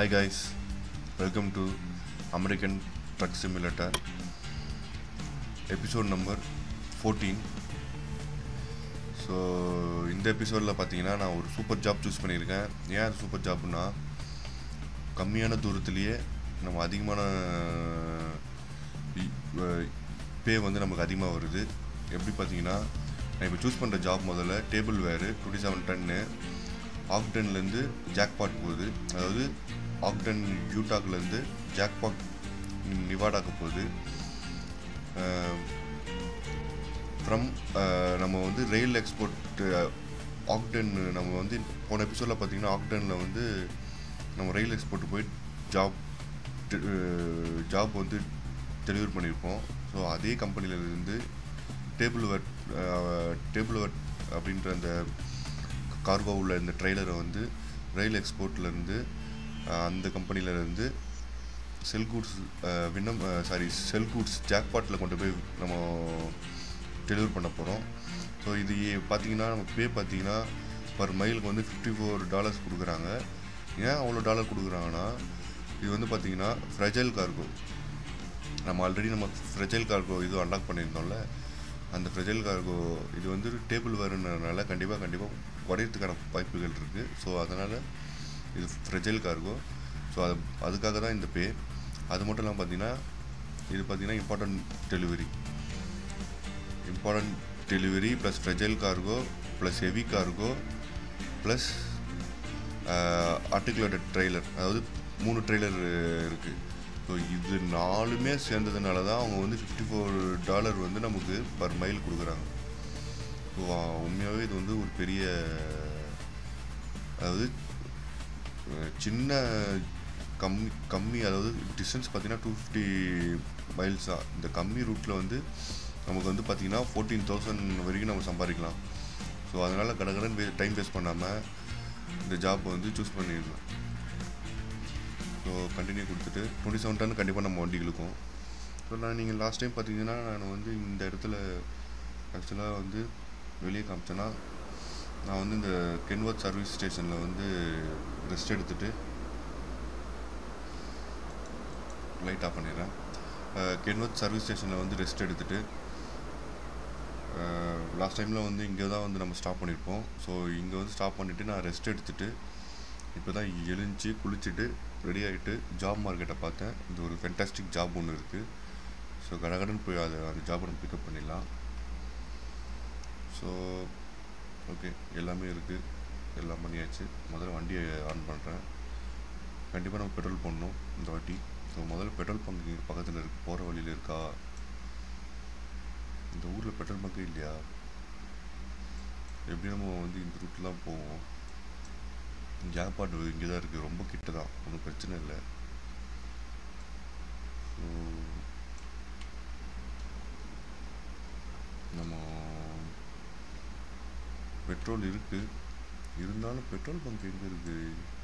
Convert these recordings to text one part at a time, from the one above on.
Hi guys, welcome to American Truck Simulator episode number 14 so இந்த எபிசோடில் பார்த்தீங்கன்னா நான் ஒரு சூப்பர் ஜாப் சூஸ் பண்ணியிருக்கேன் ஏன் அது சூப்பர் ஜாப்னா கம்மியான தூரத்துலேயே நம்ம அதிகமான பே வந்து நமக்கு அதிகமாக வருது எப்படி பார்த்தீங்கன்னா நான் இப்போ சூஸ் பண்ணுற ஜாப் முதல்ல டேபிள் வேரு டுவெண்ட்டி செவன் டன்னு ஆக்டன்லேருந்து ஜாக்பாட் போகுது அதாவது ஆக்டன் யூட்டாக்லேருந்து ஜாக்பாட் நிவாடாக்கு போகுது ஃப்ரம் நம்ம வந்து ரயில் எக்ஸ்போர்ட் ஆக்டன் நம்ம வந்து போன எபிசோடில் பார்த்தீங்கன்னா ஆக்டனில் வந்து நம்ம ரயில் எக்ஸ்போர்ட் போய் ஜாப் ஜாப் வந்து டெலிவரி பண்ணியிருப்போம் ஸோ அதே கம்பெனியிலேருந்து டேபிள் வெட் டேபிள் வெட் அப்படின்ற அந்த கார்கோ உள்ள இந்த ட்ரெய்லரை வந்து ரயில் எக்ஸ்போர்ட்லேருந்து அந்த கம்பெனியிலேருந்து செல் கூட்ஸ் வின்னம் சாரி செல் கூட்ஸ் ஜாக்பாட்டில் கொண்டு போய் நம்ம டெலிவரி பண்ண போகிறோம் ஸோ இது பார்த்தீங்கன்னா நம்ம பே பார்த்தீங்கன்னா பர் மைலுக்கு வந்து ஃபிஃப்டி ஃபோர் டாலர்ஸ் கொடுக்குறாங்க ஏன் அவ்வளோ டாலர் கொடுக்குறாங்கன்னா இது வந்து பார்த்தீங்கன்னா ஃப்ரெஜைல் கார்கோ நம்ம ஆல்ரெடி நம்ம ஃப்ரெஜைல் கார்கோ இது அன்லாக் பண்ணியிருந்தோம்ல அந்த ஃப்ரெஜைல் கார்கோ இது வந்து டேபிள் வருன்றதுனால கண்டிப்பாக கண்டிப்பாக உடையறதுக்கான வாய்ப்புகள் இருக்குது ஸோ அதனால் இது ஃப்ரெஜைல் கார்கோ ஸோ அது அதுக்காக தான் இந்த பே அது மட்டும் இல்லாமல் பார்த்தீங்கன்னா இது பார்த்தீங்கன்னா important delivery important delivery plus fragile cargo plus heavy cargo plus articulated trailer அதாவது மூணு ட்ரெய்லர் இருக்குது ஸோ இது நாலுமே சேர்ந்ததுனால தான் அவங்க வந்து ஃபிஃப்டி ஃபோர் டாலர் வந்து நமக்கு பர் மைல் கொடுக்குறாங்க ஸோ உண்மையாகவே இது வந்து ஒரு பெரிய அதாவது சின்ன கம்மி கம்மி அதாவது டிஸ்டன்ஸ் பார்த்தீங்கன்னா டூ ஃபிஃப்டி மைல்ஸாக இந்த கம்மி ரூட்டில் வந்து நமக்கு வந்து பார்த்திங்கன்னா ஃபோர்டீன் தௌசண்ட் வரைக்கும் நம்ம சம்பாதிக்கலாம் ஸோ அதனால் கடகடன் வே டைம் வேஸ்ட் பண்ணாமல் இந்த ஜாப் வந்து சூஸ் பண்ணிடலாம் ஸோ கண்டினியூ கொடுத்துட்டு டுவெண்ட்டி செவன் டன் கண்டிப்பாக நம்ம வண்டி இழுக்கும் ஸோ நான் நீங்கள் லாஸ்ட் டைம் பார்த்தீங்கன்னா நான் வந்து இந்த இடத்துல ஆக்சுவலாக வந்து வெளியே காமிச்சேன்னா நான் வந்து இந்த கென்வர்த் சர்வீஸ் ஸ்டேஷனில் வந்து ரெஸ்ட் எடுத்துகிட்டு லைட் ஆஃப் பண்ணிடுறேன் கென்வர்த் சர்வீஸ் ஸ்டேஷனில் வந்து ரெஸ்ட் எடுத்துகிட்டு லாஸ்ட் டைமில் வந்து இங்கே தான் வந்து நம்ம ஸ்டாப் பண்ணியிருப்போம் ஸோ இங்கே வந்து ஸ்டாப் பண்ணிவிட்டு நான் ரெஸ்ட் எடுத்துகிட்டு இப்போ தான் எழுந்துச்சி குளிச்சுட்டு ரெடி ஆகிட்டு ஜாப் மார்க்கெட்டை பார்த்தேன் இது ஒரு ஃபென்டாஸ்டிக் ஜாப் ஒன்று இருக்குது ஸோ கடகடன் போய் அதை அந்த ஜாப்பை நம்ம பிக்கப் பண்ணிடலாம் ஸோ ஓகே எல்லாமே இருக்குது எல்லாம் பண்ணியாச்சு முதல்ல வண்டியை ஆன் பண்ணுறேன் கண்டிப்பாக நம்ம பெட்ரோல் போடணும் இந்த வாட்டி ஸோ முதல்ல பெட்ரோல் பங்கு பக்கத்தில் இருக்கு போகிற வழியில் இருக்கா இந்த ஊரில் பெட்ரோல் பங்கு இல்லையா எப்படி நம்ம வந்து இந்த ரூட்லாம் போவோம் ஜாப்பாடு இங்கே தான் இருக்குது ரொம்ப கிட்ட தான் ஒன்றும் பிரச்சனை இல்லை ஸோ நம்ம பெட்ரோல் இருக்குது இருந்தாலும் பெட்ரோல் பங்க் எங்கே இருக்குது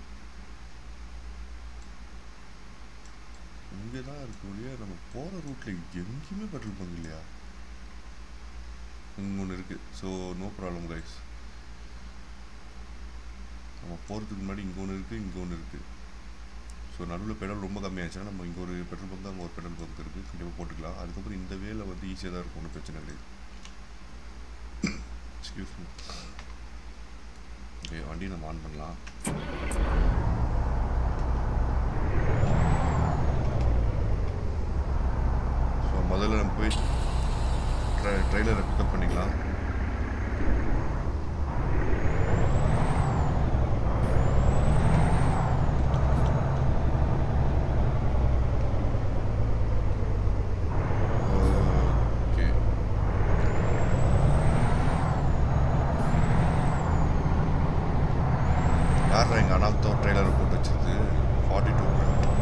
இங்கே தான் இருக்கு ஒழிய நம்ம போகிற ரூட்டில் எங்கேயுமே பெட்ரோல் பங்க் இல்லையா இங்கே ஒன்று இருக்குது ஸோ நோ ப்ராப்ளம் கைஸ் நம்ம போகிறதுக்கு முன்னாடி இங்கே ஒன்று இருக்குது இங்கே ஒன்று இருக்குது ஸோ நடுவில் பெட்ரோல் ரொம்ப கம்மியாச்சுன்னா நம்ம இங்கே ஒரு பெட்ரோல் பங்க் அங்கே ஒரு பெட்ரோல் பங்க் இருக்குது கண்டிப்பாக போட்டுக்கலாம் அதுக்கப்புறம் இந்த வேலை வந்து ஈஸியாக தான் இருக்கும் ஒன்றும் பிரச்சனை கிடையாது எக்ஸ்கியூஸ் மீ ஓகே வண்டி நம்ம ஆன் பண்ணலாம் ஸோ முதல்ல நம்ம போய் ட்ரை ட்ரெய்லரை பிக்கப் பண்ணிக்கலாம் ஓகே யார் எங்கள் அனாப்தோ ட்ரெய்லரை போட்டு வச்சிருக்கு ஃபார்ட்டி டூ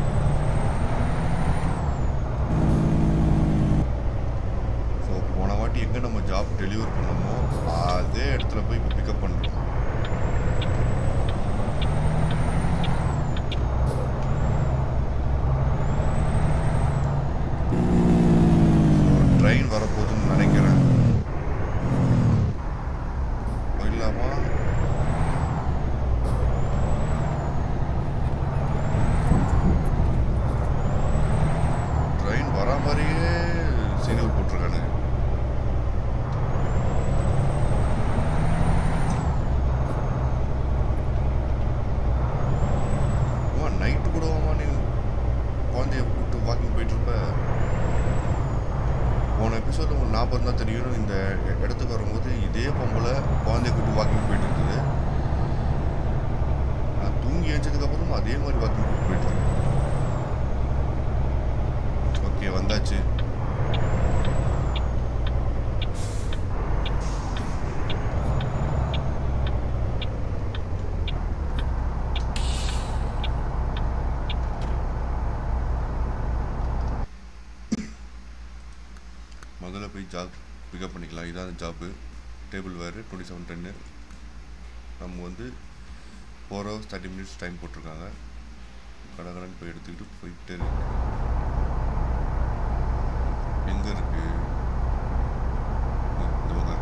ஸோ போன வாட்டி எங்கே நம்ம ஜாப் டெலிவர் பண்ணோமோ அதே இடத்துல போய் இப்போ பிக்கப் பண்ணுறோம் ட்ரெயின் வரப்போகுதுன்னு நினைக்கிறேன் போயிடலாமா குழந்தைய கூட்டு வாக்கிங் போயிட்டு இருக்குது நான் தூங்கி எழுந்ததுக்கப்புறம் அதே மாதிரி வாக்கிங் கூட்டு போயிட்டு இருக்கு ஓகே வந்தாச்சு முதல்ல போய் ஜாப் பிக்கப் பண்ணிக்கலாம் இதான் ஜாப்பு டேபிள் வேறு டுவெண்ட்டி செவன் டென்னு நம்ம வந்து four hours thirty minutes time போட்டிருக்காங்க கடை கடன் போய் எடுத்துக்கிட்டு போயிட்டே இருக்கு எங்கே இருக்கு இந்த பக்கம் இருக்கு.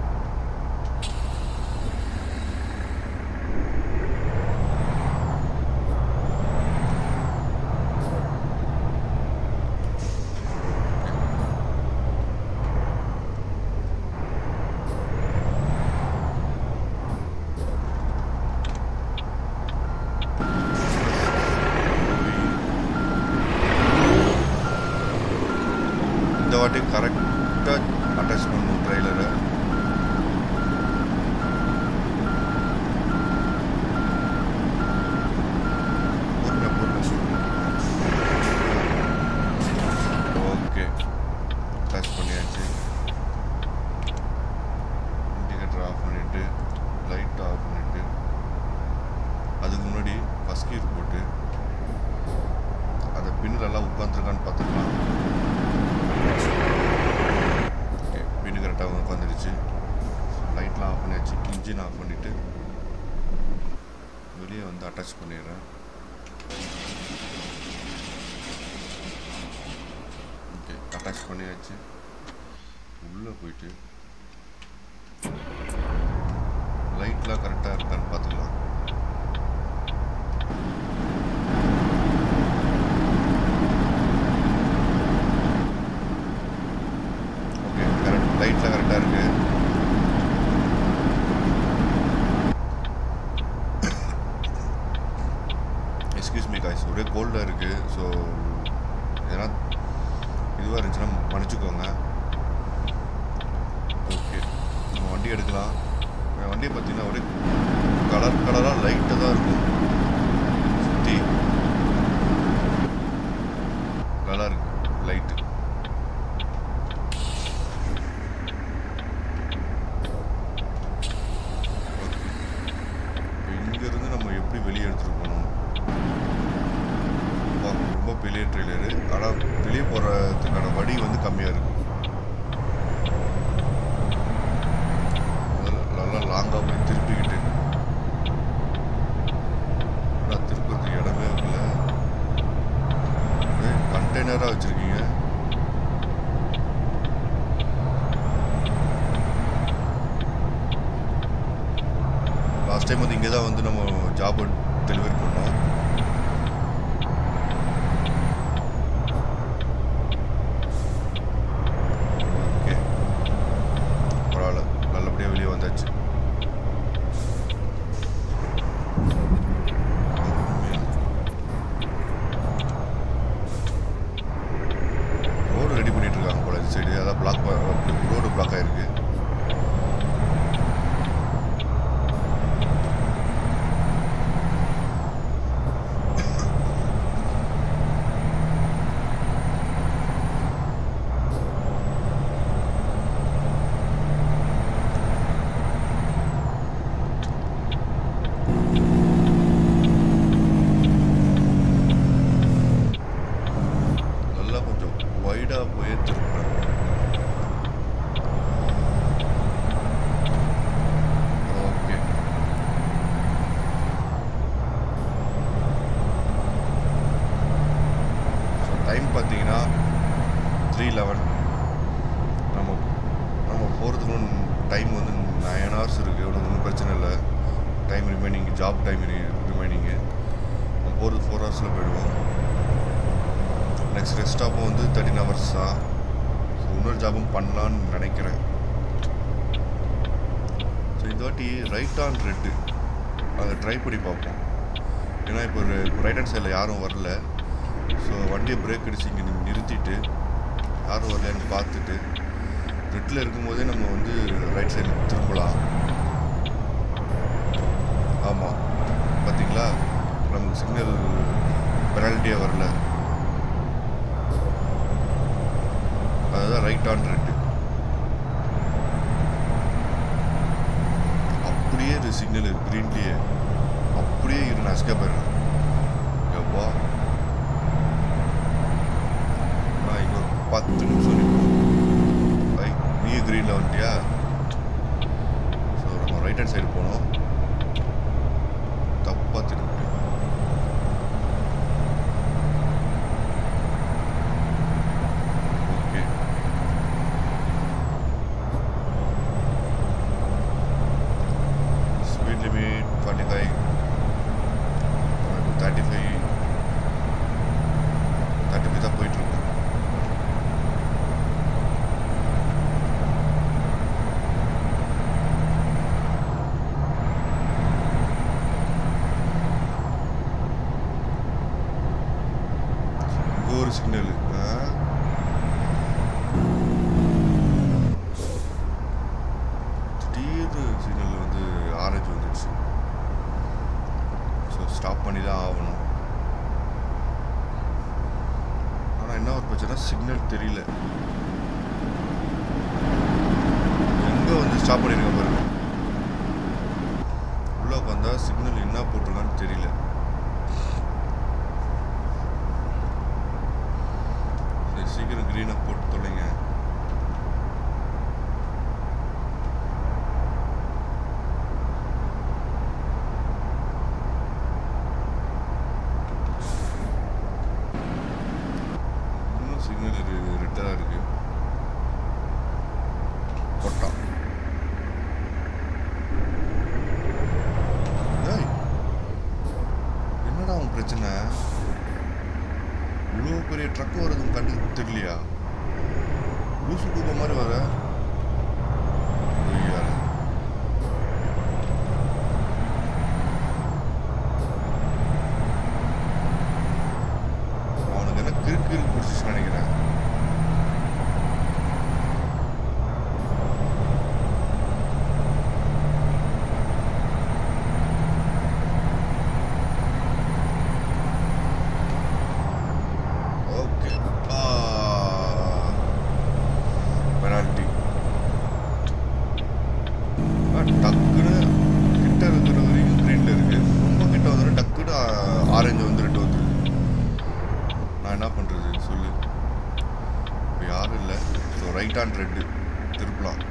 இந்த வாட்டி கரெக்டாக அட்டாச் பண்ணணும் ட்ரெய்லரை பொறுமை பொறுமை ஓகே அட்டாச் பண்ணியாச்சு இண்டிகேட்டர் ஆஃப் பண்ணிவிட்டு லைட் ஆஃப் பண்ணிவிட்டு அதுக்கு முன்னாடி ஃபஸ்ட் கீர் போட்டு அதை பின்னிலெல்லாம் உட்காந்துருக்கான்னு பார்த்துக்கலாம் ஓகே பின்னு கரெக்டாக உட்காந்துருச்சு லைட்லாம் ஆஃப் பண்ணியாச்சு இன்ஜின் ஆஃப் பண்ணிவிட்டு வெளியே வந்து அட்டாச் பண்ணிடுறேன் ஓகே அட்டாச் பண்ணியாச்சு உள்ளே போயிட்டு லைட்லாம் கரெக்டாக இருக்கான்னு பார்த்துக்கலாம் ஓகே கரெக்ட் லைட்லாம் கரெக்டாக இருக்கு எக்ஸ்கியூஸ் மீ காய்ஸ் ஒரே கோல்டாக இருக்குது ஸோ எதனா இதுவாக இருந்துச்சுன்னா மன்னிச்சுக்கோங்க ஓகே நம்ம வண்டி எடுக்கலாம் என் வண்டியை பார்த்தீங்கன்னா ஒரே கலர் கலராக லைட்டாக தான் இருக்கும் சுற்றி நல்லா இருக்கு லைட்டு ஓகே இப்போ இங்கேருந்து நம்ம எப்படி வெளியே எடுத்துகிட்டு போகணும் அப்பா, ரொம்ப பெரிய ட்ரெய்லரு ஆனால் வெளியே போகிறதுக்கான வழி வந்து கம்மியாக இருக்கு முதல்ல நல்லா லாங்காக போய் திருப்பிக்கிட்டு ஆனால் திருப்பறதுக்கு இடமே இல்லை கண்டெய்னராக வச்சுருக்கீங்க லாஸ்ட் டைம் வந்து இங்கே தான் வந்து நம்ம ஜாப் டெலிவரி பண்ணோம் ஓகே பரவாயில்ல நல்லபடியாக வெளியே வந்தாச்சு ரோடு ரெடி பண்ணிட்டு இருக்காங்க போல இந்த சைடு அதான் பிளாக் ரோடு பிளாக் ஆயிருக்கு நல்லா கொஞ்சம் வைடாக போய் திருப்புறேன் ஓகே ஸோ டைம் பார்த்தீங்கன்னா த்ரீ லெவன் நம்ம நம்ம போகிறதுக்கு டைம் வந்து நைன் ஹவர்ஸ் இருக்குது ஒன்றும் ஒன்றும் பிரச்சனை இல்லை டைம் ரிமைனிங் ஜாப் டைம் ரிமைனிங்கு நம்ம போகிறது ஃபோர் ஹவர்ஸில் போயிடுவோம் நெக்ஸ்ட் ரெஸ்ட் ஸ்டாப்பும் வந்து தேர்ட்டின் ஹவர்ஸ் தான் ஸோ இன்னொரு ஜாபும் பண்ணலான்னு நினைக்கிறேன் ஸோ இந்த வாட்டி ரைட் ஆன் ரெட்டு அதை ட்ரை பண்ணி பார்ப்போம் ஏன்னா இப்போ ரைட் ஹேண்ட் சைடில் யாரும் வரல ஸோ வண்டியை பிரேக் அடிச்சு இங்கே நிறுத்திட்டு யாரும் வரலன்னு பார்த்துட்டு ரெட்டில் இருக்கும்போதே நம்ம வந்து ரைட் சைடில் திரும்பலாம் சிக்னல் க்ரீன்லேயே அப்படியே இரு நான் எஸ்கேப் ஆயிடுறேன் எப்பா நான் இங்கே ஒரு பத்து நிமிஷம் நிற்போம் பை நீ க்ரீனில் வந்துட்டியா ஸோ நம்ம ரைட் ஹேண்ட் சைடு போனோம் தப்பாக திரும்பிட்டேன் okay speed limit forty five thirty five thirty five தான் போயிட்டுருக்கோம் இங்கே ஒரு சிக்னல் திடீர்னு சிக்னல் வந்து ஆரஞ்சு வந்துடுச்சு ஸோ ஸ்டாப் பண்ணி தான் ஆகணும் ஆனால் என்ன ஒரு பிரச்சனை சிக்னல் தெரியல எங்கே வந்து ஸ்டாப் பண்ணியிருக்க பாருங்க உள்ளே உட்காந்தா சிக்னல் என்ன போட்டிருக்கான்னு தெரியல சரி சீக்கிரம் க்ரீனாக போட்டு தொலைங்க இன்னும் சிக்னல் ரெட்டாக இருக்கு போட்டான் ஏய், என்னடா உன் பிரச்சனை இவ்வளோ பெரிய ட்ரக் வருதுன்னு கண்டு தெரியலையா லூசு கூப்ப மாதிரி வர ஐயா. அவனுக்கு என்ன கிறுக்கு கிறுக்கு பிடிச்சிச்சு நினைக்கிறேன் ஓகே பெனால்ட்டி டக்குன்னு கிட்ட இருக்கிற வரைக்கும் க்ரீனில் இருக்கு ரொம்ப கிட்ட வந்துடும் டக்குன்னு ஆரஞ்சு வந்து ரெண்டு வந்துருது நான் என்ன பண்ணுறது சொல்லு இப்போ யாரும் இல்லை ஸோ ரைட் ஹேண்ட் ரெட்டு திருப்பலாம்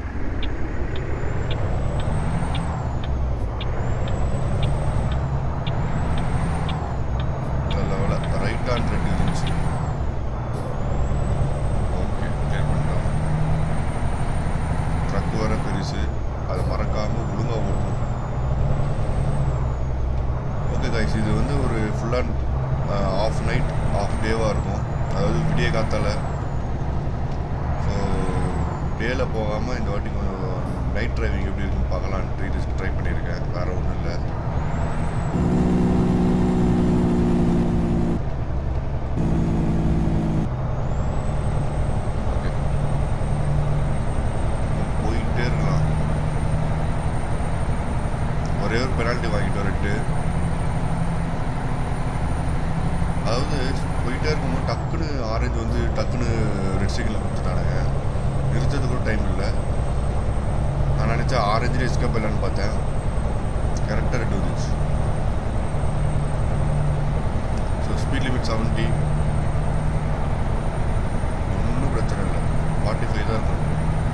நல்ல வேலை ரைட் ஹேண்ட் ரெட்டு இருந்துச்சு ஓகே கிளியர் பண்ணிட்டோம் ட்ரக் வேற பெருசு அதை மறக்காமல் ஒழுங்காக ஓட்டணும் ஓகே கைஸ் இது வந்து ஒரு full and half night half டேவாக இருக்கும் அதாவது விடிய காத்தால ஸோ டேயில் போகாமல் இந்த வாட்டி கொஞ்சம் நைட் டிரைவிங் எப்படி இருக்குன்னு பார்க்கலான்ட்டு இது ட்ரை பண்ணியிருக்கேன் வேறு ஒன்றும் இல்லை ஓகே போயிட்டே இருக்கலாம் ஒரே ஒரு பெனால்ட்டி வாங்கிட்டு ரெட்டு அதாவது போயிட்டே இருக்கும்போது டக்குன்னு ஆரஞ்சு வந்து டக்குன்னு ரெட் சிக்னல் கொடுத்துட்டானுங்க நிறுத்ததுக்கு கூட டைம் இல்லை நான் நினச்சேன் ஆரஞ்சு எஸ்கேப் இல்லைன்னு பார்த்தேன் கரெக்டாக ரெட் வந்துச்சு ஸோ ஸ்பீட் லிமிட் செவன்ட்டி ஒன்றும் பிரச்சனை இல்லை ஃபார்ட்டி ஃபைவ் தான் இருக்கும்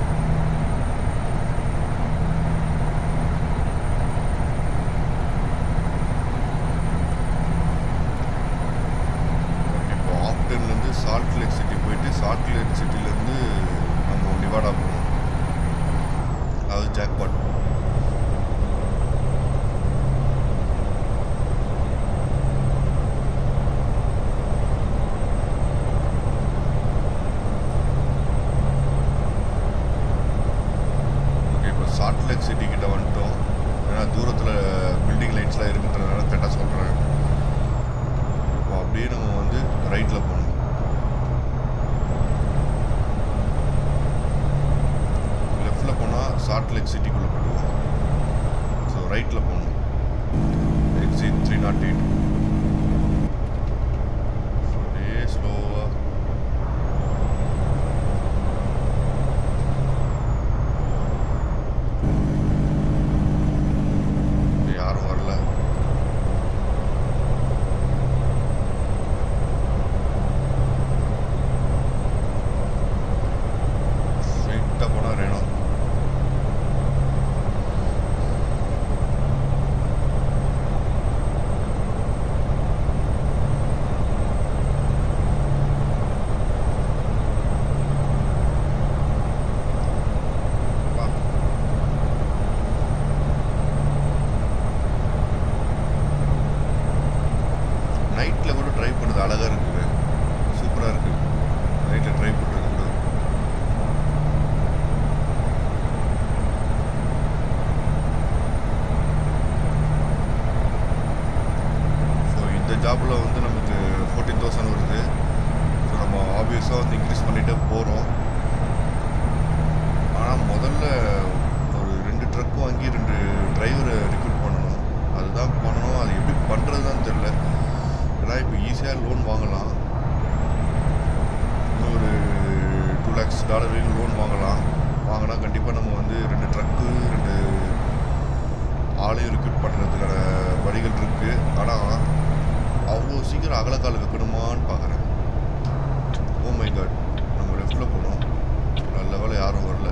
ஓகே இப்போ ஆப்டன்லேருந்து சால்ட் லேக் சிட்டி போயிட்டு சால்ட் லேக் சிட்டிலேருந்து நம்ம நிவாடா போகணும் அதாவது ஜாக்பாட் ஓகே இப்போ சால்ட் லேக் சிட்டி கிட்ட வந்துட்டோம் ஏன்னா தூரத்தில் பில்டிங் லைட்ஸ்லாம் இருக்குன்றதுனால கரெக்டாக சொல்கிறேன் இப்போ அப்படியே நம்ம வந்து ரைட்டில் போகணும் லெஃப்டில் போனால் சால்ட் லேக் சிட்டிக்குள்ளே போயிடுவோம் ஸோ ரைட்டில் போகணும் எக்ஸிட் த்ரீ நாட் எயிட் அப்படியே ஸ்லோவாக ஜாபில் வந்து நமக்கு ஃபோர்டீன் தௌசண்ட் வருது ஸோ நம்ம ஆப்வியஸாக வந்து இன்க்ரீஸ் பண்ணிகிட்டே போகிறோம் ஆனால் முதல்ல ஒரு ரெண்டு ட்ரக் வாங்கி ரெண்டு டிரைவரை ரெக்ரூட் பண்ணணும் அதுதான் பண்ணணும் அது எப்படி பண்ணுறது தான் தெரில ஏன்னா இப்போ ஈஸியாக லோன் வாங்கலாம் இன்னும் ஒரு டூ லேக்ஸ் டாலர் வரைக்கும் லோன் வாங்கலாம் வாங்கினா கண்டிப்பாக நம்ம வந்து ரெண்டு ட்ரக்கு ரெண்டு ஆளையும் ரெக்ரூட் பண்ணுறதுக்கான வழிகள் இருக்குது ஆனால் அவ்வளோ சீக்கிரம் அகலக்கால் வைக்கணுமான்னு பார்க்குறேன் ஓ மை காட் நம்ம லெஃப்டில் போனோம் நல்ல வேலை யாரும் வரல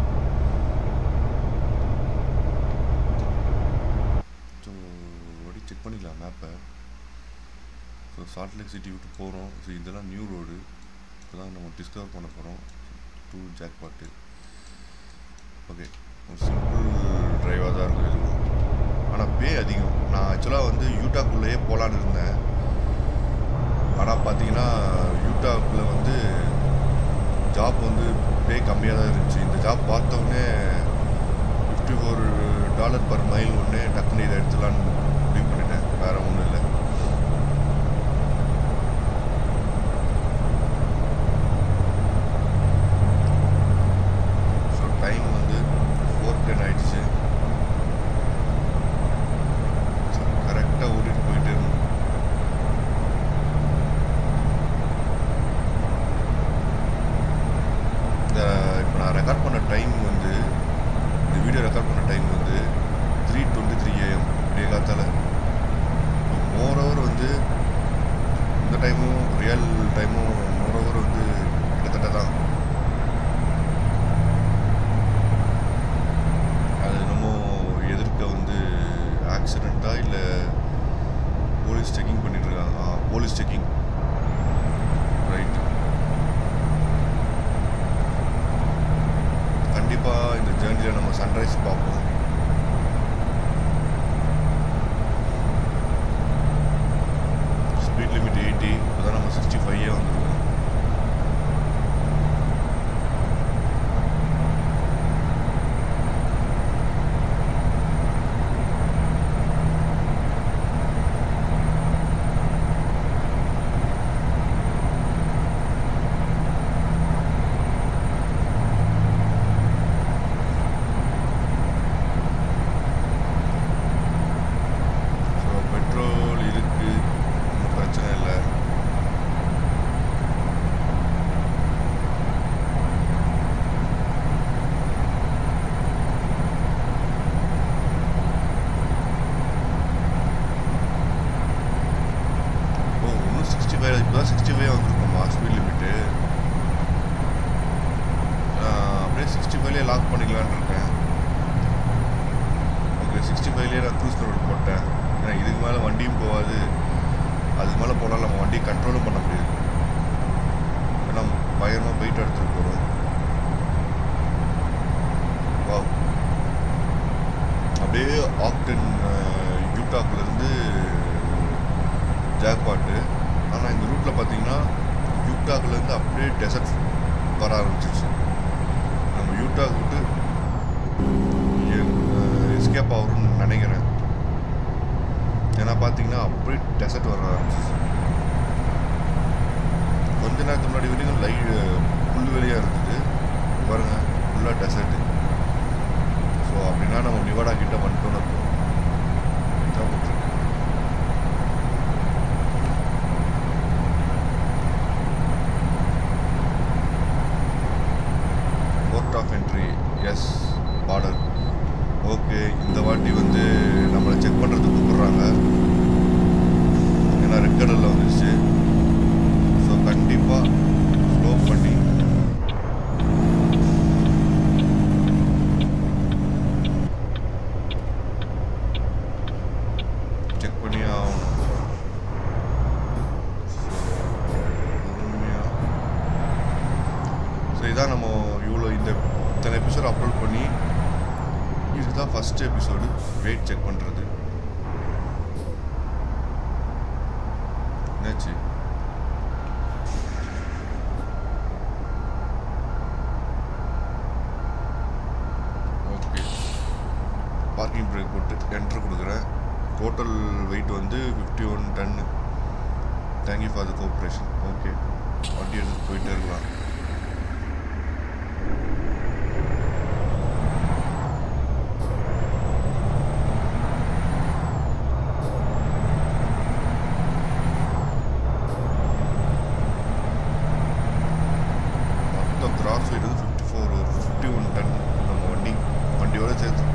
ஸோ ஒடி செக் பண்ணிக்கலாம் மேப்பை ஸோ சால்ட் லேக் சிட்டி விட்டு போகிறோம் ஸோ இதெல்லாம் நியூ ரோடு இப்போ தான் நம்ம டிஸ்கவர் பண்ண போகிறோம் டூ ஜாக் பாட்டு ஓகே ஒரு சிம்பிள் டிரைவாக தான் இருக்கும் இதுவும் ஆனால் பே அதிகம் நான் ஆக்சுவலாக வந்து யூட்டாக்குள்ளேயே போகலான்னு இருந்தேன் ஆனால் பார்த்தீங்கன்னா யூட்டாக்குள்ளே வந்து ஜாப் வந்து பே கம்மியாக தான் இருந்துச்சு இந்த ஜாப் பார்த்தோன்னே fifty four dollar per mile ஒன்று டக்குனு இதை எடுத்துலான்னு முடிவு பண்ணிட்டேன் வேறு ஒன்றும் இல்லை ஸோ டைம் வந்து ஃபோர் டென் ஆயிடுச்சு ஸோ கரெக்டாக ஓடிட்டு போயிட்டு இருந்தோம் இந்த இப்போ நான் ரெக்கார்ட் பண்ண டைம் வந்து இந்த வீடியோ ரெக்கார்ட் பண்ண டைம் வந்து த்ரீ டுவெண்ட்டி த்ரீ ஏஎம் விடிய காத்தால் மோர் ஓவர் வந்து இந்த டைமும் ரியல் டைமும் மோர் ஓவர் வந்து கிட்டத்தட்ட தான் அது என்னமோ எதிர்க்க வந்து ஆக்சிடெண்ட்டா இல்லை போலீஸ் செக்கிங் பண்ணிட்டு இருக்காங்க ஆ போலீஸ் செக்கிங் ரைட் கண்டிப்பாக இந்த ஜேர்னியில் நம்ம சன்ரைஸ் பார்ப்போம் ஸ்பீட் லிமிட் எயிட்டி இப்போதான் நம்ம சிக்ஸ்டி ஃபைவே வந்துருக்கோம் ஸோ பெட்ரோல் இருக்கு ஒன்றும் பிரச்சனை இல்லை ஓ இன்னும் சிக்ஸ்டி ஃபைவ் இப்போ தான் சிக்ஸ்டி ஃபைவ் வந்திருக்கோமா ஸ்பீட் லிமிட்டு அப்படியே சிக்ஸ்டி ஃபைவ்லேயே லாக் பண்ணிக்கலான்னு இருக்கேன் ஓகே சிக்ஸ்டி ஃபைவ்லேயே நான் க்ரூஸ் கண்ட்ரோல் போட்டேன் ஏன்னா இதுக்கு மேலே வண்டியும் போகாது அதுக்கு மேலே போனால் நம்ம வண்டி கண்ட்ரோலும் பண்ண முடியாது ஏன்னா பயங்கரமாக போயிட்டு எடுத்துகிட்டு போகிறோம் வா அப்படியே ஆக்டன் யூட்டாக்லேருந்து ஜாக்பாட்டு ஆனால் இந்த ரூட்டில் பார்த்தீங்கன்னா யூட்டாக்லேருந்து அப்படியே டெசர்ட் வர ஆரம்பிச்சிருச்சு நம்ம யூட்டாக் விட்டு எஸ்கேப் ஆகும்னு நினைக்கிறேன் ஏன்னா பார்த்தீங்கன்னா அப்படியே டெசர்ட் வர ஆரம்பிச்சிச்சு கொஞ்ச நேரத்துக்கு முன்னாடி வரைக்கும் லை புல்வெளியாக இருந்தது பாருங்க ஃபுல்லாக டெசர்ட்டு ஸோ அப்படின்னா நம்ம நிவாடா கிட்ட வந்துட்டோம்னு இருக்கும் இதான் போட்டிருக்கு. Port of entry yes border okay இந்த வாட்டி வந்து நம்மளை செக் பண்ணுறதுக்கு கூப்பிட்றாங்க ஏன்னா ரெட் கலரில் வந்துருச்சு ஸோ கண்டிப்பாக ஸ்லோ பண்ணி செக் பண்ணி ஆகணும் பொறுமையாக ஸோ இதான் நம்ம இவ்வளோ இந்த இத்தனை எபிசோட் அப்லோட் பண்ணி இதுதான் ஃபஸ்ட் எபிசோடு வெயிட் செக் பண்ணுறது என்னாச்சு ஓகே பார்க்கிங் பிரேக் போட்டு என்ட்ரு கொடுக்குறேன் டோட்டல் வெயிட் வந்து fifty one ton thank you for the cooperation okay வண்டி எடுத்து போயிட்டே இருக்கலாம் மொத்தம் கிராஸ் வெயிட் வந்து ஃபிஃப்டி ஃபோர் ஒரு ஃபிஃப்டி ஒன் டன் நம்ம வண்டி வண்டியோட சேர்த்து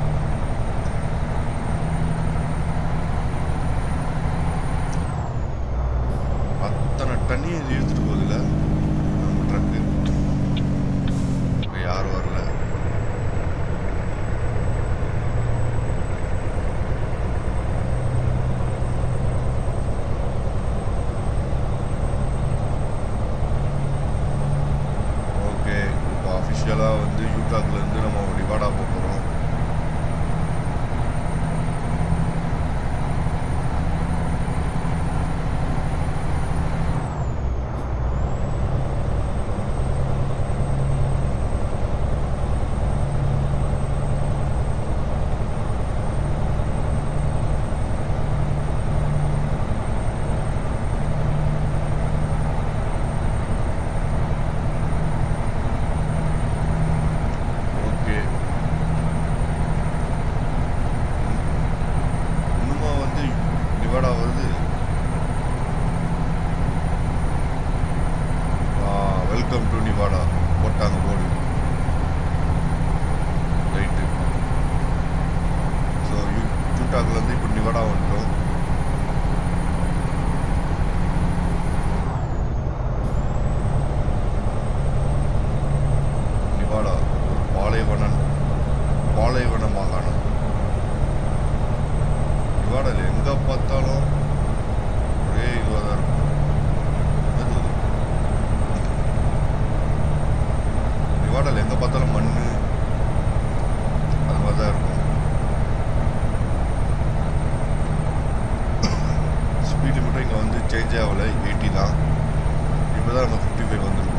அத்தனை டன்னையும் இது இழுத்துட்டு போகுதுல்ல நம்ம ட்ரக்கு இங்கே யாரும் வரல ஓகே இப்போ அஃபிஷியலாக வந்து யூகாக்லேருந்து நம்ம ரிவார்டா போக போகிறோம் ஓகே இன்னுமா வந்து டிவைடா வருது வெல்கம் டு நிவாடா போட்டாங்க போர்டு ரைட்டு ஸோ யூ யூட்டாக்லேருந்து இப்போ நிவாடா வந்துட்டோம் நிவாடா ஒரு பாலைவனம் பாலைவன மாகாணம் நிவாடாவில் எங்கே பார்த்தாலும் ஒரே இதுவாக தான் இருக்கும் என்னது இது? நிவாடாவில் எங்கே பார்த்தாலும் மண் அது மாதிரி தான் இருக்கும் ஸ்பீட் லிமிட்டும் இங்கே வந்து சேஞ்ச் ஆகலை எயிட்டி தான் இப்போ தான் நம்ம ஃபிஃப்டி ஃபைவ் வந்துருக்கோம்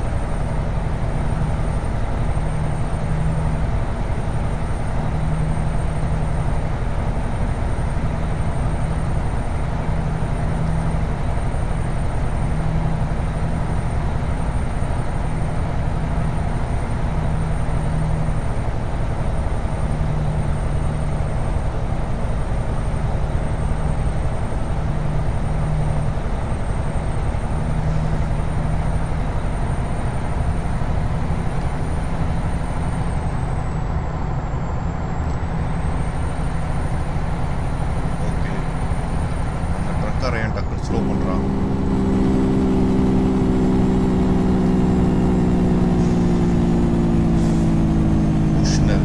ஓகே அந்த ட்ரக்கார ஏன் டக்குன்னு ஸ்லோ பண்ணுறான் புஷ்னல்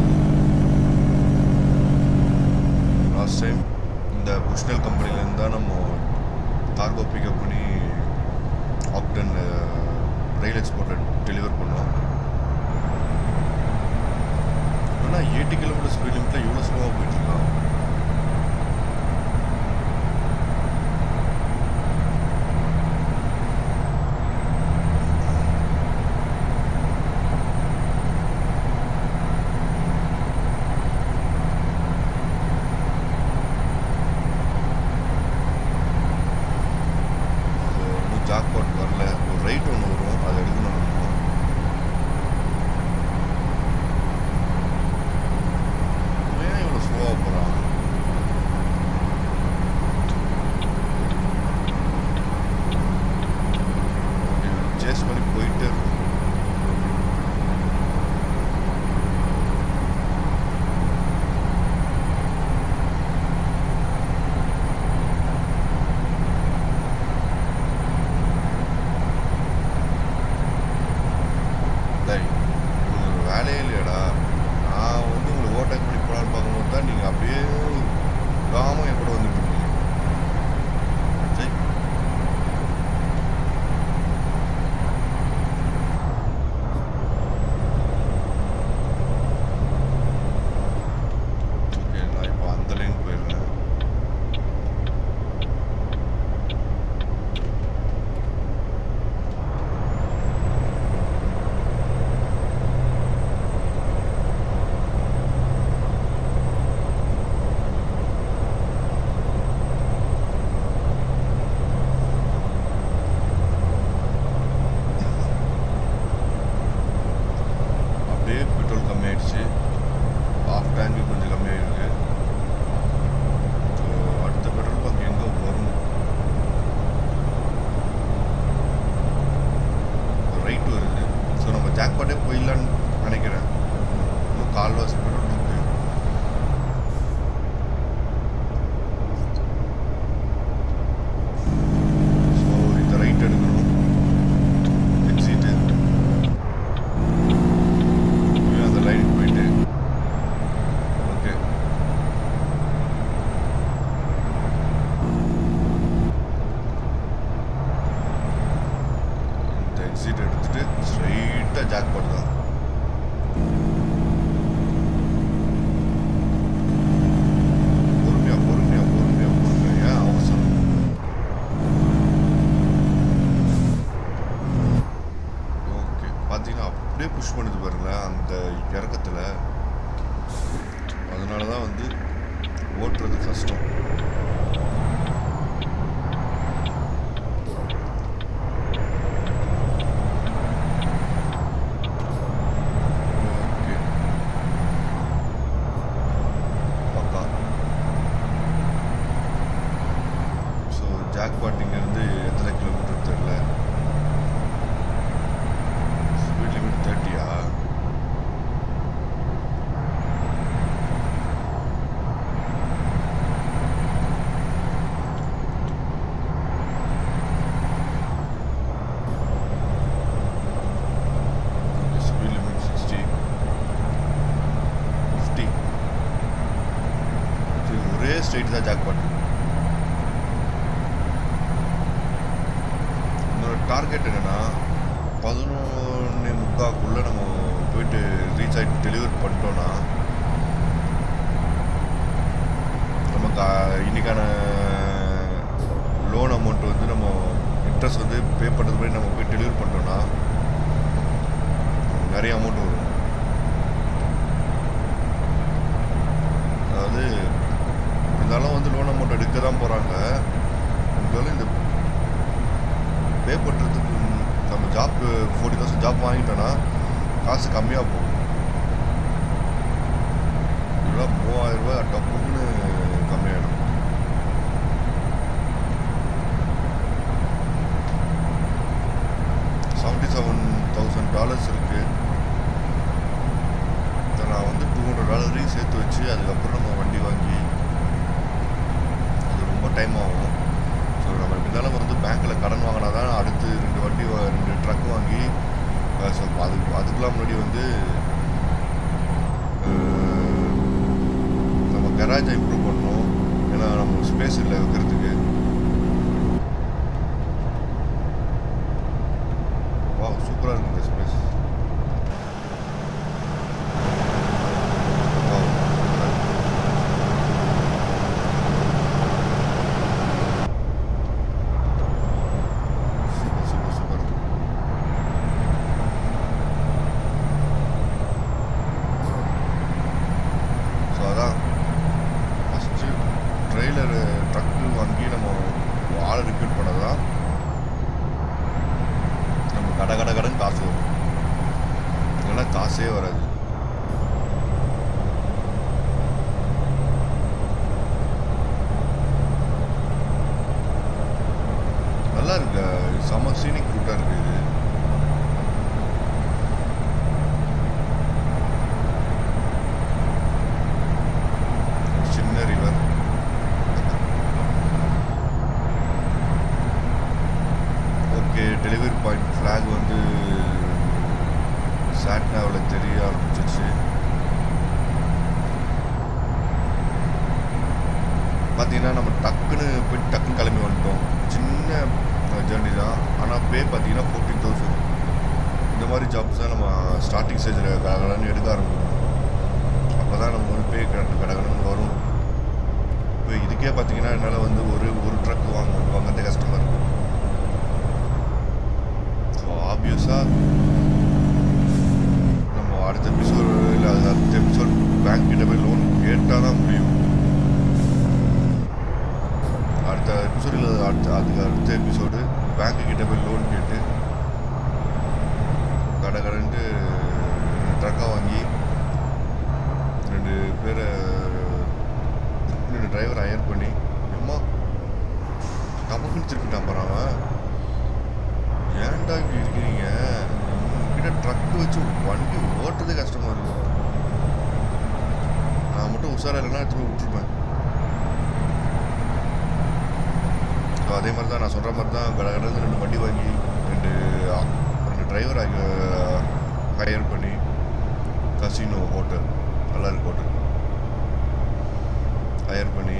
லாஸ்ட் டைம் இந்த புஷ்னல் கம்பெனிலேருந்து தான் நம்ம கார்கோ பிக்கப் பண்ணி ஆக்டன் ரயில் எக்ஸ்போர்ட்டை டெலிவர் பண்ணோம் ஆனால் எயிட்டி கிலோமீட்டர் ஸ்பீட் லிமிட்டில் இவ்வளோ ஸ்லோவாக போயிட்டுருக்கான் இன்னும் ஜாக்பாட் வரல ஒரு ரைட் ஒன்று வரும் அதை எடுக்கணும் நம்ம இவன் ஏன் இவ்வளோ ஸ்லோவாக போகிறான் ஜாக்பாட் இங்கேருந்து எத்தனை கிலோமீட்டர் தெரில ஸ்பீட் லிமிட் தேர்ட்டியா ஸ்பீட் லிமிட் சிக்ஸ்டி ஃபிஃப்டி ஒரே ஸ்ட்ரெயிட் தான் ஜாக்பாட் என்னோட டார்கெட் என்னன்னா பதினொன்று முக்காக்குள்ளே நம்ம போயிட்டு ரீச் ஆகிட்டு டெலிவரி பண்ணிட்டோன்னா நமக்கு அஹ், இன்னைக்கான லோன் அமௌண்ட் வந்து நம்ம இன்ட்ரெஸ்ட் வந்து பே பண்ணுறது மாதிரி நம்ம போய் டெலிவரி பண்ணிட்டோன்னா நிறைய அமௌண்ட் வரும் அதாவது இருந்தாலும் வந்து லோன் அமௌண்ட் எடுக்க தான் போகிறாங்க இருந்தாலும் இந்த பே பண்ணுறதுக்கு நம்ம ஜாப் ஃபோர்ட்டி தௌசண்ட் ஜாப் வாங்கிட்டோன்னா காசு கம்மியாக போகும் இதெல்லாம் மூவாயிரம் ரூபாய் டப்புன்னு கம்மியாயிடும் செவன்ட்டி செவன் தௌசண்ட் டாலர்ஸ் இருக்குது நான் வந்து டூ ஹண்ட்ரட் டாலர் வரைக்கும் சேர்த்து வச்சு அதுக்கப்புறம் நம்ம வண்டி வாங்கி அது ரொம்ப டைம் ஆகும் ஸோ நம்ம இருந்தாலும் வந்து பேங்க்கில் கடன் வாங்கினா தான் அடுத்து ரெண்டு வண்டி வா- ரெண்டு ட்ரக் வாங்கி அஹ், so அது அதுக்கெலாம் முன்னாடி வந்து அஹ், நம்ம கராஜை இம்ப்ரூவ் பண்ணணும் ஏன்னா நம்ம ஸ்பேஸ் இல்லை வைக்கிறதுக்கு வா சூப்பராக இருக்கு இந்த space super super super so அதான் ஃபஸ்ட்டு ட்ரெய்லரு ட்ரக்கு வாங்கி நம்ம ஆளை ரிக்ரூட் பண்ணது தான் நம்ம கட கட கடன் காசு வரும் இல்லைன்னா காசே வராது நல்லா இருக்கு செம சீனிக் ரூட்டாக இருக்கு இது ஒரு சின்ன river okay delivery point flag வந்து சாட்னாவில் தெரிய ஆரம்பிச்சிச்சு பார்த்தீங்கன்னா நம்ம டக்குன்னு போய் டக்குன்னு கிளம்பி வந்துட்டோம் சின்ன ஜேர்னி தான் ஆனால் பே பார்த்தீங்கன்னா ஃபோர்டீன் தௌசண்ட் இந்த மாதிரி ஜாப்ஸ் தான் நம்ம ஸ்டார்டிங் ஸ்டேஜில் கடகடன்னு எடுக்க ஆரம்பிக்கணும் அப்போ தான் நம்ம வந்து பே கடந்து கடகடன்னு வரும் இப்போ இதுக்கே பார்த்தீங்கன்னா என்னால் வந்து ஒரு ஒரு ட்ரக் வாங்க வாங்குறதே கஷ்டமாக இருக்கும் ஸோ ஆப்வியஸாக நம்ம அடுத்த எபிசோடு இல்லை அது அடுத்த எபிசோட் பேங்க் கிட்ட போய் லோன் கேட்டால் தான் முடியும் அடுத்த எபிசோடில் அடுத்த அதுக்கு அடுத்த எபிசோடு பேங்க்கு கிட்ட போய் லோன் கேட்டு கடை கடன்ட்டு ட்ரக்காக வாங்கி ரெண்டு பேரை ரெண்டு டிரைவர் ஹையர் பண்ணி அம்மா நமக்குன்னு திருப்பிட்டான் போகிறான் அவன் ஏன்டா இப்படி இருக்கிறீங்க உங்ககிட்ட ட்ரக் வச்சு வண்டி ஓட்டுறதே கஷ்டமாக இருக்கும் நான் மட்டும் உஷாரா இல்லைன்னா எடுத்து போய் விட்டுருப்பேன் ஸோ அதே மாதிரி தான் நான் சொல்கிற மாதிரி தான் கட கடந்து ரெண்டு வண்டி வாங்கி ரெண்டு ஆ- ரெண்டு டிரைவர் ஹையர் பண்ணி கசினோ ஹோட்டல் நல்லா இருக்கு ஹோட்டல் ஹையர் பண்ணி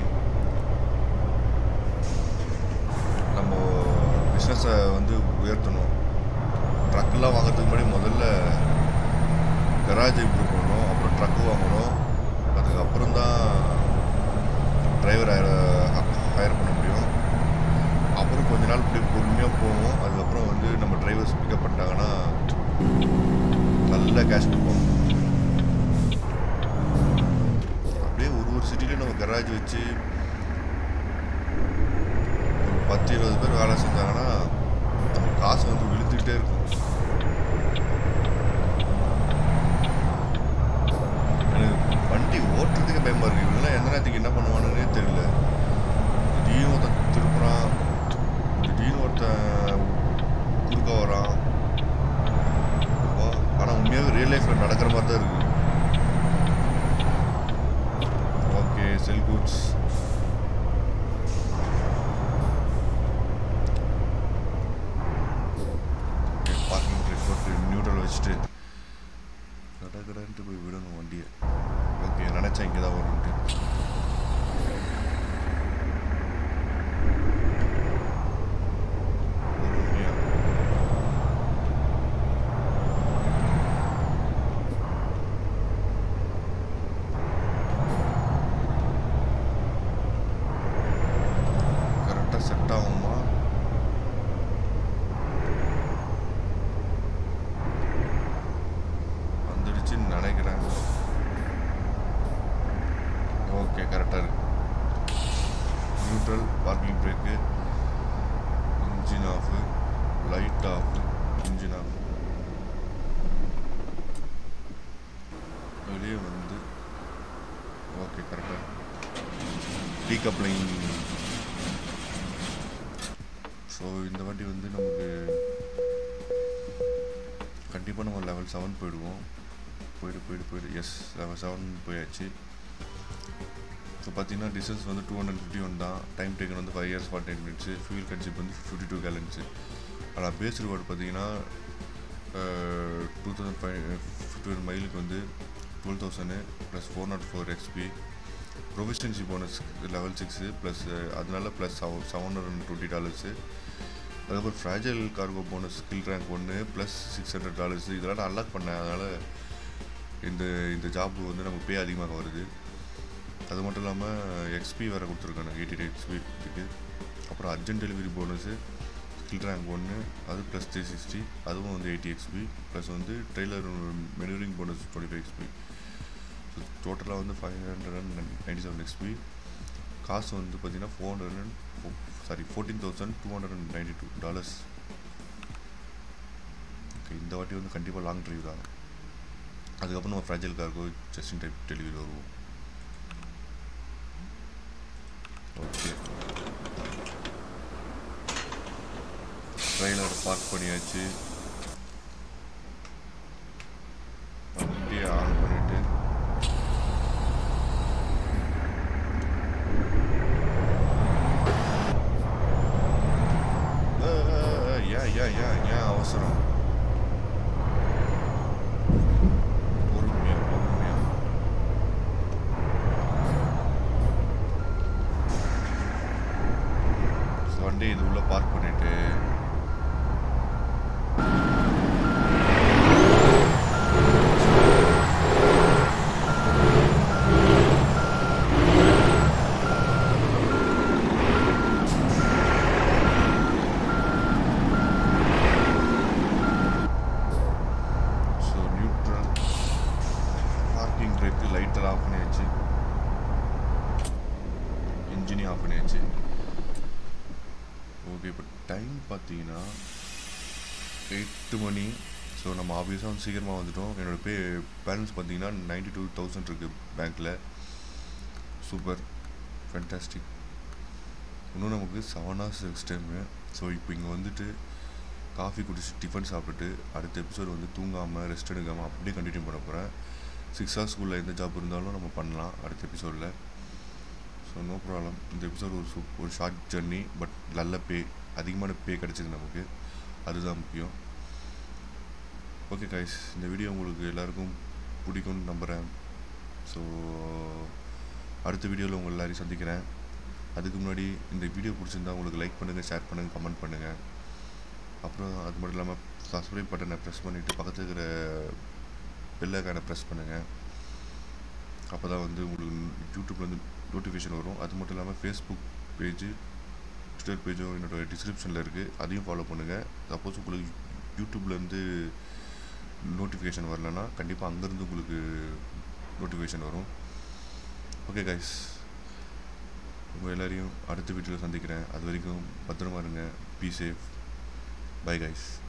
நம்ம பிஸ்னஸை வந்து உயர்த்தணும் ட்ரக்கெலாம் வாங்குறதுக்கு முன்னாடி முதல்ல கராஜ் இம்ப்ரூவ் பண்ணணும் அப்புறம் ட்ரக்கு வாங்கணும் அதுக்கப்புறம் தான் டிரைவர் ஹையர் பண்ண முடியும் அப்புறம் கொஞ்ச நாள் இப்படி பொறுமையாக போவோம் அதுக்கப்புறம் வந்து நம்ம டிரைவர்ஸ் பிக்கப் பண்ணிட்டாங்கன்னா நல்ல கேஷ் கொடுப்போம் அப்படியே ஒரு ஒரு சிட்டிலையும் நம்ம கராஜ் வச்சு ஒரு பத்து இருபது பேர் வேலை செஞ்சாங்கன்னா நம்ம காசு வந்து விழுந்துக்கிட்டே இருக்கும் எனக்கு வண்டி ஓட்டுறதுக்கு பயமா இருக்கு இவங்கெல்லாம் எந்த நேரத்துக்கு என்ன பண்ணுவானுன்னே தெரியல திடீர்னு ஒருத்தன் திருப்புறான் கரெக்டாக செட் ஆகுமா வந்துடுச்சுன்னு நினைக்கிறேன் ஓகே கரெக்டாக இருக்கு neutral parking brake engine off light off engine off வெளியே வந்து ஓகே கரெக்டாக டீகப்ளிங் ஸோ இந்த வாட்டி வந்து நமக்கு கண்டிப்பாக நம்ம லெவல் செவன் போயிடுவோம் போயிடு போயிடு போயிடு எஸ் லெவல் செவன் போயாச்சு ஸோ பார்த்தீங்கன்னா டிஸ்டன்ஸ் வந்து டூ ஹண்ட்ரட் ஃபிஃப்டி ஒன் தான் டைம் டேக்கன் வந்து five years forty eight minutes fuel consumption வந்து ஃபிஃப்டி டூ கேலன்ஸு ஆனால் பேஸ் ரிவார்டு பார்த்தீங்கன்னா two thousand five fifty one மைலுக்கு வந்து twelve thousand plus four not four XP proficiency bonus level six plus அதனால plus seven hundred twenty dollars அதுக்கப்புறம் fragile cargo bonus skill rank ஒன்று plus six hundred dollars இதெல்லாம் நான் unlock பண்ணேன் அதனால் இந்த இந்த ஜாப் வந்து நமக்கு பே அதிகமாக வருது அது மட்டும் இல்லாமல் எக்ஸ்பி வேறு கொடுத்துருக்காங்க எயிட்டி எக்ஸ்பி இதுக்கு அப்புறம் urgent delivery bonus skill rank ஒன்று அது ப்ளஸ் த்ரீ சிக்ஸ்டி அதுவும் வந்து எயிட்டி எக்ஸ்பி ப்ளஸ் வந்து trailer manoeuvring bonus twenty five XP so டோட்டலாக வந்து five hundred and ninety seven XP காசு வந்து பார்த்தீங்கன்னா four hundred and sorry fourteen thousand two hundred and ninety two dollars okay இந்த வாட்டி வந்து கண்டிப்பாக லாங் ட்ரைவ் தான் அதுக்கப்புறம் நம்ம fragile cargo just in type delivery வருவோம் ஓகே ட்ரெயிலர் பார்க் பண்ணியாச்சு வண்டியை ஆன் பண்ணிட்டு ஏன் ஏன் ஏன் ஏன் அவசரம் பொறுமையா பொறுமையா வண்டி இது உள்ள பார்க் பண்ணிட்டு so neutral parking brake lighter off பண்ணியாச்சு இன்ஜினையும் ஆஃப் பண்ணியாச்சு ஓகே இப்போ டைம் பார்த்தீங்கன்னா எட்டு மணி ஸோ நம்ம ஆஃபீஸாக வந்து சீக்கிரமாக வந்துட்டோம் என்னோடய பே பேலன்ஸ் பார்த்தீங்கன்னா நைன்டி டூ தௌசண்ட் இருக்குது பேங்க்கில் சூப்பர் ஃபேண்டாஸ்டிக் இன்னும் நமக்கு seven hours six time so இப்போ இங்கே வந்துட்டு காஃபி குடிச்சு டிஃபன் சாப்பிட்டுட்டு அடுத்த எபிசோட் வந்து தூங்காமல் ரெஸ்ட் எடுக்காமல் அப்படியே கண்டினியூ பண்ண போகிறேன் சிக்ஸ் ஹவர்ஸ்க்குள்ளே எந்த ஜாப் இருந்தாலும் நம்ம பண்ணலாம் அடுத்த எபிசோடில் ஸோ நோ ப்ராப்ளம் இந்த எபிசோட் ஒரு சூப் ஒரு ஷார்ட் ஜர்னி பட் நல்ல பே அதிகமான பே கிடச்சிது நமக்கு அதுதான் முக்கியம் ஓகே கைஸ் இந்த வீடியோ உங்களுக்கு எல்லாருக்கும் பிடிக்கும்னு நம்புகிறேன் ஸோ அடுத்த வீடியோவில் உங்கள் எல்லாரையும் சந்திக்கிறேன் அதுக்கு முன்னாடி இந்த வீடியோ பிடிச்சிருந்தா உங்களுக்கு லைக் பண்ணுங்கள் ஷேர் பண்ணுங்கள் கமெண்ட் பண்ணுங்கள் அப்புறம் அது மட்டும் இல்லாமல் சப்ஸ்கிரைப் பட்டனை ப்ரெஸ் பண்ணிவிட்டு பக்கத்தில் இருக்கிற பெல்லைக்கான ப்ரெஸ் பண்ணுங்கள் அப்போ தான் வந்து உங்களுக்கு யூடியூப்லேருந்து நோட்டிஃபிகேஷன் வரும் அது மட்டும் இல்லாமல் ஃபேஸ்புக் பேஜு ட்விட்டர் பேஜும் என்னோட டிஸ்கிரிப்ஷனில் இருக்குது அதையும் ஃபாலோ பண்ணுங்கள் சப்போஸ் உங்களுக்கு யூடியூப்லேருந்து நோட்டிஃபிகேஷன் வரலன்னா கண்டிப்பாக அங்கேருந்து உங்களுக்கு நோட்டிஃபிகேஷன் வரும் ஓகே கைஸ் உங்கள் எல்லாரையும் அடுத்த வீடியோவில் சந்திக்கிறேன் அது வரைக்கும் பத்திரமா இருங்க பி சேஃப் பை கைஸ்